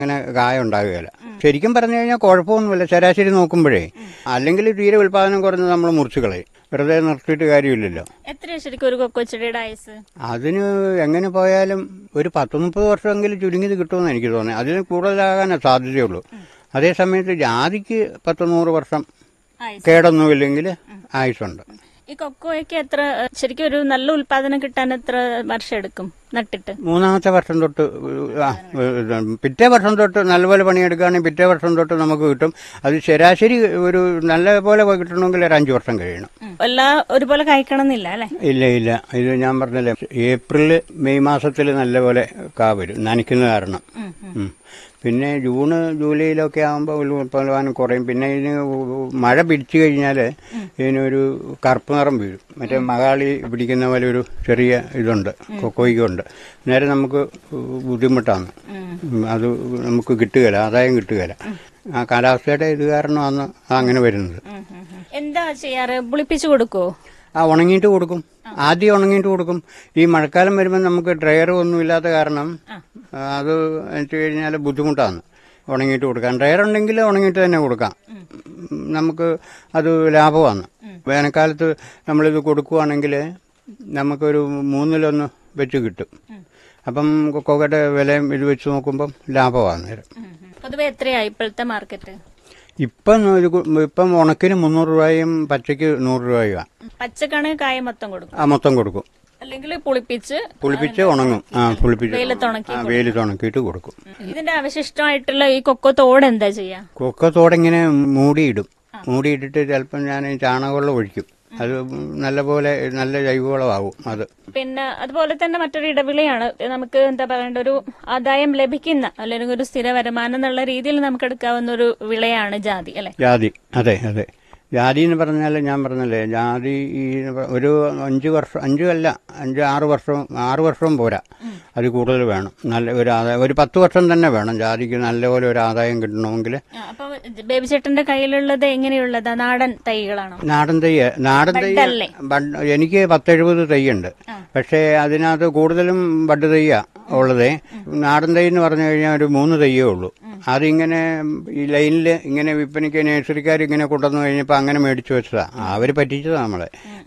അങ്ങനെ കായ ഉണ്ടാകുകയില്ല ശരിക്കും പറഞ്ഞു കഴിഞ്ഞാൽ കുഴപ്പമൊന്നുമില്ല ശരാശരി നോക്കുമ്പോഴേ അല്ലെങ്കിൽ തീരെ ഉൽപാദനം കുറഞ്ഞ് നമ്മൾ മുറിച്ച് കളയും വെറുതെ നിർത്തിയിട്ട് കാര്യമില്ലല്ലോ എത്രയാ ശരിക്കും ഒരു കൊക്കോ ചെടിയുടെ ആയുസ് അതിന് എങ്ങനെ പോയാലും ഒരു പത്ത് മുപ്പത് വർഷമെങ്കിലും ചുരുങ്ങിയത് കിട്ടുമെന്ന് എനിക്ക് തോന്നുന്നത് അതിന് കൂടുതലാകാനേ സാധ്യതയുള്ളൂ അതേ സമയത്ത് ജാതിക്ക് പത്ത് നൂറ് വർഷം ആയുസ് കേടൊന്നുമില്ലെങ്കിൽ ആയുസുണ്ട് ഈ കൊക്കോയ്ക്ക് എത്ര ശരിക്കും ഒരു നല്ല ഉൽപാദനം കിട്ടാൻ എത്ര വർഷം എടുക്കും നട്ടിട്ട് മൂന്നാമത്തെ വർഷം തൊട്ട് ആ, ഇത് പിറ്റേ വർഷം തൊട്ട് നല്ലപോലെ പണിയെടുക്കുകയാണെങ്കിൽ പിറ്റേ വർഷം തൊട്ട് നമുക്ക് കിട്ടും അത് ശരാശരി ഒരു നല്ല പോലെ കിട്ടണമെങ്കിൽ ഒരു അഞ്ച് വർഷം കഴിയണം എല്ലാം ഒരുപോലെ കഴിക്കണം എന്നില്ല അല്ലെ ഇല്ല ഇല്ല ഇത് ഞാൻ പറഞ്ഞല്ലേ ഏപ്രിൽ മെയ് മാസത്തിൽ നല്ലപോലെ കാ വരും നനയ്ക്കുന്ന കാരണം ഉം. പിന്നെ ജൂണ് ജൂലൈയിലൊക്കെ ആകുമ്പോൾ ഉൽപാദനം കുറയും പിന്നെ ഇതിന് മഴ പിടിച്ചു കഴിഞ്ഞാൽ ഇതിനൊരു കറുപ്പ് നിറം വീഴും മറ്റേ മകാളി പിടിക്കുന്ന പോലെ ഒരു ചെറിയ ഇതുണ്ട് കൊക്കോയ്ക്കുണ്ട് നേരെ നമുക്ക് ബുദ്ധിമുട്ടാണ് ഉം. അത് നമുക്ക് കിട്ടുകയില്ല ആദായം കിട്ടുകയില്ല ആ കാലാവസ്ഥയുടെ ഇത് കാരണമാണ് അങ്ങനെ വരുന്നത് എന്താ ചെയ്യാറ് പുളിപ്പിച്ചു കൊടുക്കോ ആ ഉണങ്ങിയിട്ട് കൊടുക്കും ആദ്യം ഉണങ്ങിയിട്ട് കൊടുക്കും ഈ മഴക്കാലം വരുമ്പോൾ നമുക്ക് ഡ്രയർ ഒന്നും ഇല്ലാത്ത കാരണം ആ, അത് വെച്ച് കഴിഞ്ഞാൽ ബുദ്ധിമുട്ടാണ് ഉണങ്ങിയിട്ട് കൊടുക്കാൻ ഡ്രയർ ഉണ്ടെങ്കിൽ ഉണങ്ങിയിട്ട് തന്നെ കൊടുക്കാം ഉം, നമുക്ക് അത് ലാഭമാണ് വേനൽക്കാലത്ത് നമ്മളിത് കൊടുക്കുവാണെങ്കിൽ നമുക്കൊരു മൂന്നിലൊന്ന് വെച്ച് കിട്ടും അപ്പം കൊക്കോയുടെ വിലയും ഇത് വെച്ച് നോക്കുമ്പം ലാഭമാണ് നേരം പൊതുവെ എത്രയായി ഇപ്പോഴത്തെ മാർക്കറ്റ് ഇപ്പം ഇത് കു- ഇപ്പം ഉണക്കിന് മുന്നൂറ് രൂപയും പച്ചയ്ക്ക് നൂറ് രൂപയുമാണ് പച്ചക്കാണെങ്കിൽ കായ മൊത്തം കൊടുക്കും ആ മൊത്തം കൊടുക്കും അല്ലെങ്കിൽ പുളിപ്പിച്ച് പുളിപ്പിച്ച് ഉണങ്ങും ആ പുളിപ്പിച്ച് വെയിലത്തുണക്കി ആ വെയിലത്ത് ഉണക്കിയിട്ട് കൊടുക്കും ഇതിന്റെ അവശിഷ്ടമായിട്ടുള്ള ഈ കൊക്കോ തോട് എന്താ ചെയ്യാ കൊക്കത്തോടെ ഇങ്ങനെ മൂടിയിടും മൂടിയിട്ടിട്ട് ചിലപ്പം ഞാൻ ചാണകവെള്ളം ഒഴിക്കും അത് നല്ലപോലെ നല്ല ജൈവവളമാവും അത് പിന്നെ അതുപോലെ തന്നെ മറ്റൊരു ഇടവിളയാണ് നമുക്ക് എന്താ പറയേണ്ട ഒരു ആദായം ലഭിക്കുന്ന അല്ലെങ്കിൽ ഒരു സ്ഥിര വരുമാനം എന്നുള്ള രീതിയിൽ നമുക്ക് എടുക്കാവുന്ന ഒരു വിളയാണ് ജാതി അല്ലെ ജാതി അതെ അതെ ജാതി എന്ന് പറഞ്ഞാൽ ഞാൻ പറഞ്ഞല്ലേ ജാതി ഈ ഒരു അഞ്ച് വർഷം അഞ്ച് അല്ല അഞ്ച് ആറ് വർഷം ആറ് വർഷവും പോരാ അത് കൂടുതൽ വേണം നല്ല ഒരു ആദായം ഒരു പത്ത് വർഷം തന്നെ വേണം ജാതിക്ക് നല്ലപോലെ ഒരു ആദായം കിട്ടണമെങ്കിൽ അപ്പൊ ബേബി ചേട്ടന്റെ കയ്യിലുള്ളത് എങ്ങനെയുള്ളതാ നാടൻ തൈകളാണോ നാടൻ തൈ നാടൻ തൈ ബഡല്ലേ? ബഡ് എനിക്ക് പത്തെഴുപത് തൈയുണ്ട് പക്ഷേ അതിനകത്ത് കൂടുതലും ബഡ് തൈയാ ഉള്ളത് നാടൻ തൈ എന്ന് പറഞ്ഞു കഴിഞ്ഞാൽ ഒരു മൂന്ന് തൈയേ ഉള്ളൂ അതിങ്ങനെ ഈ ലൈനിൽ ഇങ്ങനെ വിൽപ്പനയ്ക്ക് നഴ്സറിക്കാർ ഇങ്ങനെ കൊണ്ടുവന്നു കഴിഞ്ഞപ്പോൾ അങ്ങനെ മേടിച്ചു വെച്ചതാ അവര് പറ്റിച്ചതാ നമ്മളെ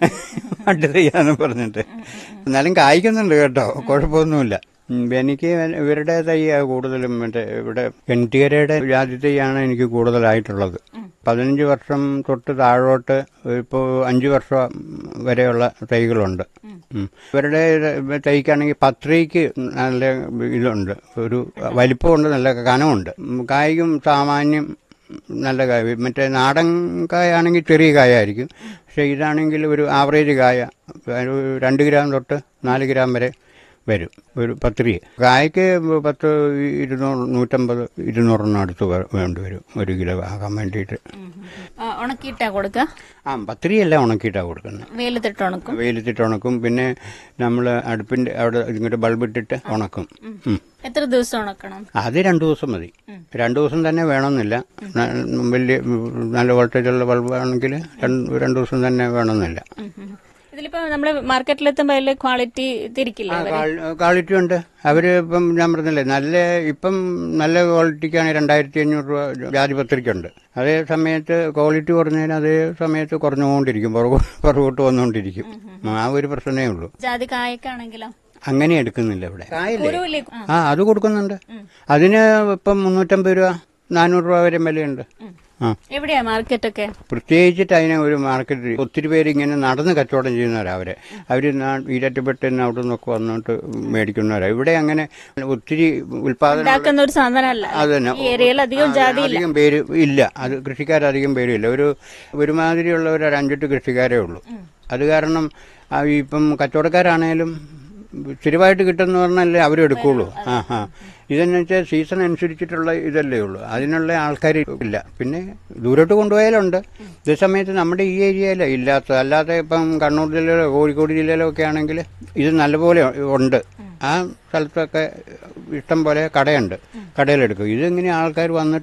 ബഡ് തയ്യാന്ന് പറഞ്ഞിട്ട് എന്നാലും കായ്ക്കുന്നുണ്ട് കേട്ടോ കുഴപ്പമൊന്നുമില്ല ഉം, എനിക്ക് ഇവരുടെ തൈയാ കൂടുതലും മറ്റേ ഇവിടെ എൻറ്റികരയുടെ ജാതി തൈയാണ് എനിക്ക് കൂടുതലായിട്ടുള്ളത് പതിനഞ്ച് വർഷം തൊട്ട് താഴോട്ട് ഇപ്പോൾ അഞ്ച് വർഷം വരെയുള്ള തൈകളുണ്ട് ഉം. ഇവരുടെ തൈക്കാണെങ്കിൽ പത്രിക്ക് നല്ല ഇതുണ്ട് ഒരു വലിപ്പമുണ്ട് നല്ല കനമുണ്ട് ഉം, കായ്ക്കും സാമാന്യം നല്ല കായ മറ്റേ നാടൻ കായാണെങ്കിൽ ചെറിയ കായായിരിക്കും പക്ഷെ ഇതാണെങ്കിൽ ഒരു ആവറേജ് കായ ഒരു രണ്ട് ഗ്രാം തൊട്ട് നാല് ഗ്രാം വരെ വരും ഒരു പത്രി കായ്ക്ക് പത്ത് ഇരുന്നൂറ് നൂറ്റമ്പത് ഇരുന്നൂറെണ്ണം അടുത്ത് വേ- വേണ്ടി വരും ഒരു കിലോ ആകാൻ വേണ്ടിയിട്ട് ആ, ഉണക്കിയിട്ടാ കൊടുക്ക ആ പത്രിയല്ല ഉണക്കിയിട്ടാണ് കൊടുക്കുന്നത് വെയിലത്തിട്ട് ഉണക്കും വെയിലത്തിട്ട് ഉണക്കും പിന്നെ നമ്മൾ അടുപ്പിൻ്റെ അവിടെ ഇങ്ങോട്ട് ബൾബ് ഇട്ടിട്ട് ഉണക്കും ഉം. എത്ര ദിവസം ഉണക്കണം അത് രണ്ടു ദിവസം മതി രണ്ടു ദിവസം തന്നെ വേണമെന്നില്ല ന- വലിയ നല്ല വോൾട്ടേജുള്ള ബൾബ് ആണെങ്കിൽ രണ്ടു ദിവസം തന്നെ വേണമെന്നില്ല ഉം, ഉം. ഇതിലിപ്പോ നമ്മള് മാർക്കറ്റിലെത്തുമ്പോ അതില് ക്വാളിറ്റി തിരിക്കില്ലേ അവര്? ക്വാളിറ്റി ഉണ്ട് അവര് ഇപ്പം ഞാൻ പറഞ്ഞില്ലേ നല്ല ഇപ്പം നല്ല ക്വാളിറ്റിക്കാണ് രണ്ടായിരത്തി അഞ്ഞൂറ് രൂപ ജാതി പത്രിക്കുണ്ട് അതേ സമയത്ത് ക്വാളിറ്റി കുറഞ്ഞതിന് അതേ സമയത്ത് കുറഞ്ഞുകൊണ്ടിരിക്കും പുറകോ പുറകോട്ട് വന്നുകൊണ്ടിരിക്കും ആ ഒരു പ്രശ്നമേ ഉള്ളൂ ജാതി കായക്കാണെങ്കിലോ അങ്ങനെ എടുക്കുന്നില്ല ഇവിടെ കായല്ലേ കുരുവില്ലേ ആ. ആ അത് കൊടുക്കുന്നുണ്ട് അതിന് ഇപ്പം മുന്നൂറ്റമ്പത് രൂപ നാനൂറ് രൂപ വരെ വിലയുണ്ട് ആ എവിടെയാ മാർക്കറ്റ് ഒക്കെ പ്രത്യേകിച്ചിട്ട് അതിനെ ഒരു മാർക്കറ്റ് ഒത്തിരി പേര് ഇങ്ങനെ നടന്ന് കച്ചവടം ചെയ്യുന്നവരാ അവര് അവര് ഈരറ്റപ്പെട്ട് അവിടെ നിന്നൊക്കെ വന്നിട്ട് മേടിക്കുന്നവരാ ഇവിടെ അങ്ങനെ ഒത്തിരി ഉൽപാദനം ഉണ്ടാക്കുന്ന ഒരു സാധനമല്ല അത് തന്നെ ഈ ഏരിയയിൽ അധികം ആ, ജാതി ഇല്ല അധികം പേര് ഇല്ല അത് കൃഷിക്കാരധികം പേരില്ല ഒരു ഒരുമാതിരിയുള്ള ഒരു അഞ്ചെട്ട് കൃഷിക്കാരേ ഉള്ളൂ അത് കാരണം ആ, ഇപ്പം കച്ചവടക്കാരാണേലും സ്ഥിരമായിട്ട് കിട്ടുന്ന പറഞ്ഞാലേ അവരും എടുക്കുള്ളൂ ആ ആ ഇതെന്ന് വെച്ചാൽ സീസൺ അനുസരിച്ചിട്ടുള്ള ഇതല്ലേ ഉള്ളൂ അതിനുള്ള ആൾക്കാർ ഇല്ല പിന്നെ ദൂരോട്ട് കൊണ്ടുപോയാലുണ്ട് ഇതേ സമയത്ത് നമ്മുടെ ഈ ഏരിയയിലേ ഇല്ലാത്ത അല്ലാതെ ഇപ്പം കണ്ണൂർ ജില്ലയിലോ കോഴിക്കോട് ജില്ലയിലോ ഒക്കെ ആണെങ്കിൽ ഇത് നല്ലപോലെ ഉണ്ട് ആ സ്ഥലത്തൊക്കെ ഇഷ്ടം പോലെ കടയുണ്ട് കടയിലെടുക്കും ഇതെങ്ങനെ ആൾക്കാർ വന്നിട്ട്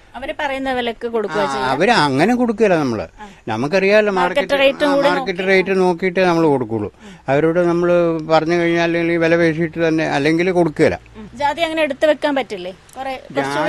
അവര് പറയുന്ന വിലക്ക് കൊടുക്കുക അവര് അങ്ങനെ കൊടുക്കില്ല നമ്മള് നമുക്കറിയാലോ മാർക്കറ്റ് ആ, മാർക്കറ്റ് റേറ്റ് നോക്കിയിട്ട് നമ്മൾ കൊടുക്കുള്ളൂ അവരോട് നമ്മൾ പറഞ്ഞു കഴിഞ്ഞാൽ അല്ലെങ്കിൽ വില പേശിയിട്ട് തന്നെ അല്ലെങ്കിൽ കൊടുക്കില്ല ജാതി അങ്ങനെ എടുത്തു വെക്കാൻ പറ്റില്ലേ കുറെ കുറച്ച്